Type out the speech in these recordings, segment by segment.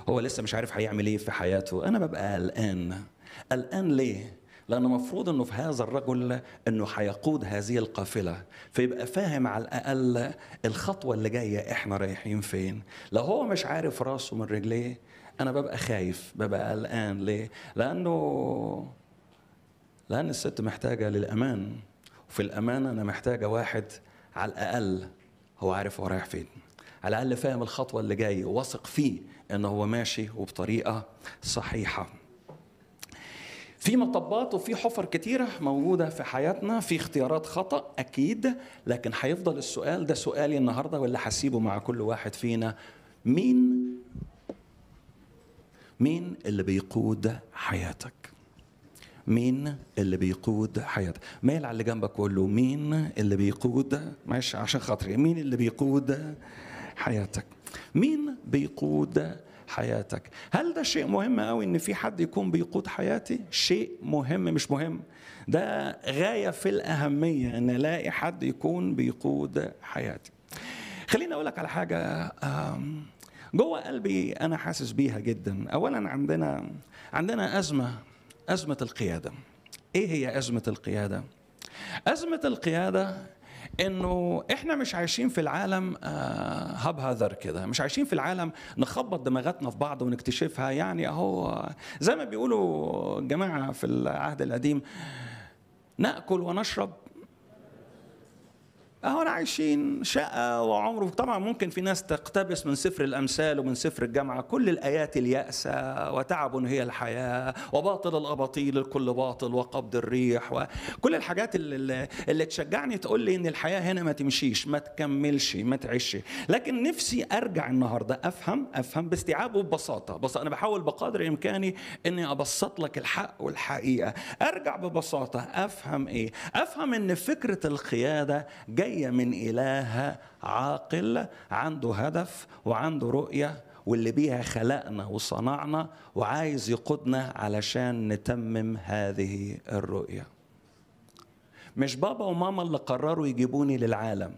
هو لسه مش عارف هيعمل ايه في حياته انا ببقى قلقان قلقان ليه لأنه مفروض أنه في هذا الرجل أنه هيقود هذه القافلة فيبقى فاهم على الأقل الخطوة اللي جاية إحنا رايحين فين لو هو مش عارف راسه من رجليه أنا ببقى خايف ببقى قلقان ليه لأنه لأن الست محتاجة للأمان وفي الأمان أنا محتاجة واحد على الأقل هو عارف هو رايح فين على الأقل فاهم الخطوة اللي جاية واثق فيه أنه هو ماشي وبطريقة صحيحة في مطبات وفي حفر كتيرة موجودة في حياتنا في اختيارات خطأ أكيد لكن هيفضل السؤال ده سؤالي النهاردة واللي هسيبه مع كل واحد فينا مين مين اللي بيقود حياتك مين اللي بيقود حياتك مايل على اللي جنبك وقول له مين اللي بيقود معلش عشان خاطري مين اللي بيقود حياتك مين بيقود حياتك هل ده شيء مهم قوي ان في حد يكون بيقود حياتي شيء مهم مش مهم ده غايه في الاهميه ان الاقي حد يكون بيقود حياتي خليني اقول لك على حاجه جوه قلبي انا حاسس بيها جدا اولا عندنا عندنا ازمه ازمه القياده ايه هي ازمه القياده ازمه القياده انه احنا مش عايشين في العالم هب هذر كده مش عايشين في العالم نخبط دماغاتنا في بعض ونكتشفها يعني اهو زي ما بيقولوا الجماعه في العهد القديم ناكل ونشرب اهو عايشين شقة وعمره طبعا ممكن في ناس تقتبس من سفر الامثال ومن سفر الجامعة كل الايات اليأسة وتعب هي الحياة وباطل الاباطيل الكل باطل وقبض الريح وكل الحاجات اللي, اللي تشجعني تقول لي ان الحياة هنا ما تمشيش ما تكملش ما تعيش لكن نفسي ارجع النهاردة افهم افهم باستيعاب وببساطة بس انا بحاول بقدر امكاني اني ابسط لك الحق والحقيقة ارجع ببساطة افهم ايه افهم ان فكرة القيادة جاي جايه من اله عاقل عنده هدف وعنده رؤيه واللي بيها خلقنا وصنعنا وعايز يقودنا علشان نتمم هذه الرؤيه مش بابا وماما اللي قرروا يجيبوني للعالم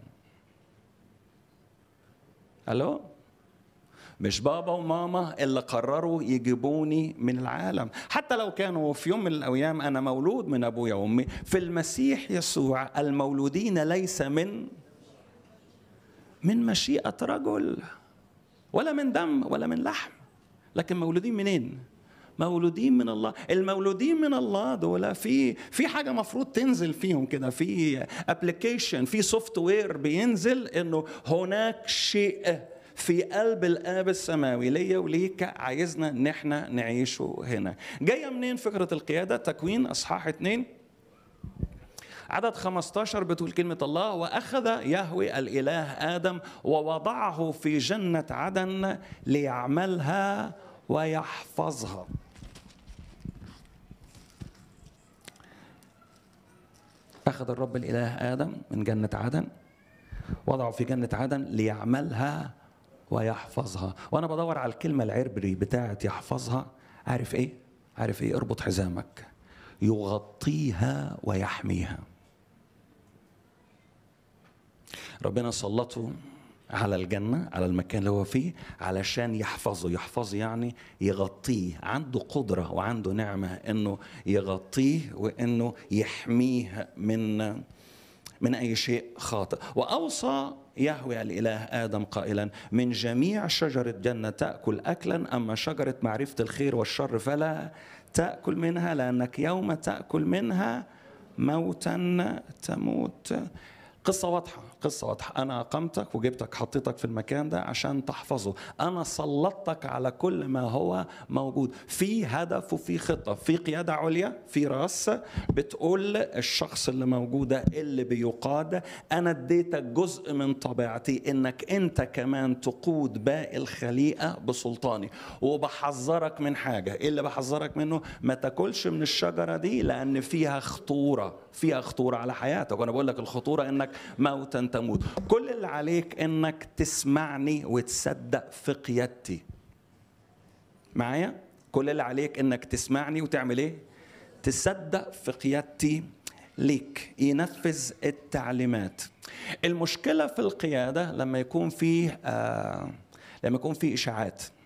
الو مش بابا وماما اللي قرروا يجيبوني من العالم حتى لو كانوا في يوم من الايام انا مولود من ابويا وامي في المسيح يسوع المولودين ليس من من مشيئه رجل ولا من دم ولا من لحم لكن مولودين منين مولودين من الله المولودين من الله دول في في حاجه مفروض تنزل فيهم كده في ابلكيشن في سوفت وير بينزل انه هناك شيء في قلب الاب السماوي ليا وليك عايزنا ان احنا نعيشه هنا جايه منين فكره القياده تكوين اصحاح اتنين عدد 15 بتقول كلمة الله وأخذ يهوي الإله آدم ووضعه في جنة عدن ليعملها ويحفظها أخذ الرب الإله آدم من جنة عدن وضعه في جنة عدن ليعملها ويحفظها وانا بدور على الكلمه العربري بتاعت يحفظها عارف ايه عارف ايه اربط حزامك يغطيها ويحميها ربنا سلطه على الجنة على المكان اللي هو فيه علشان يحفظه يحفظه يعني يغطيه عنده قدرة وعنده نعمة انه يغطيه وانه يحميه من من اي شيء خاطئ واوصى يهوي الاله ادم قائلا من جميع شجره جنه تاكل اكلا اما شجره معرفه الخير والشر فلا تاكل منها لانك يوم تاكل منها موتا تموت قصة واضحة قصة واضحة أنا أقمتك وجبتك حطيتك في المكان ده عشان تحفظه أنا سلطتك على كل ما هو موجود في هدف وفي خطة في قيادة عليا في راس بتقول الشخص اللي موجود ده اللي بيقاد أنا اديتك جزء من طبيعتي إنك أنت كمان تقود باقي الخليقة بسلطاني وبحذرك من حاجة إيه اللي بحذرك منه ما تاكلش من الشجرة دي لأن فيها خطورة فيها خطورة على حياتك وأنا بقول لك الخطورة إنك موتا تموت كل اللي عليك انك تسمعني وتصدق في قيادتي معايا كل اللي عليك انك تسمعني وتعمل ايه تصدق في قيادتي ليك ينفذ التعليمات المشكله في القياده لما يكون فيه آه لما يكون فيه اشاعات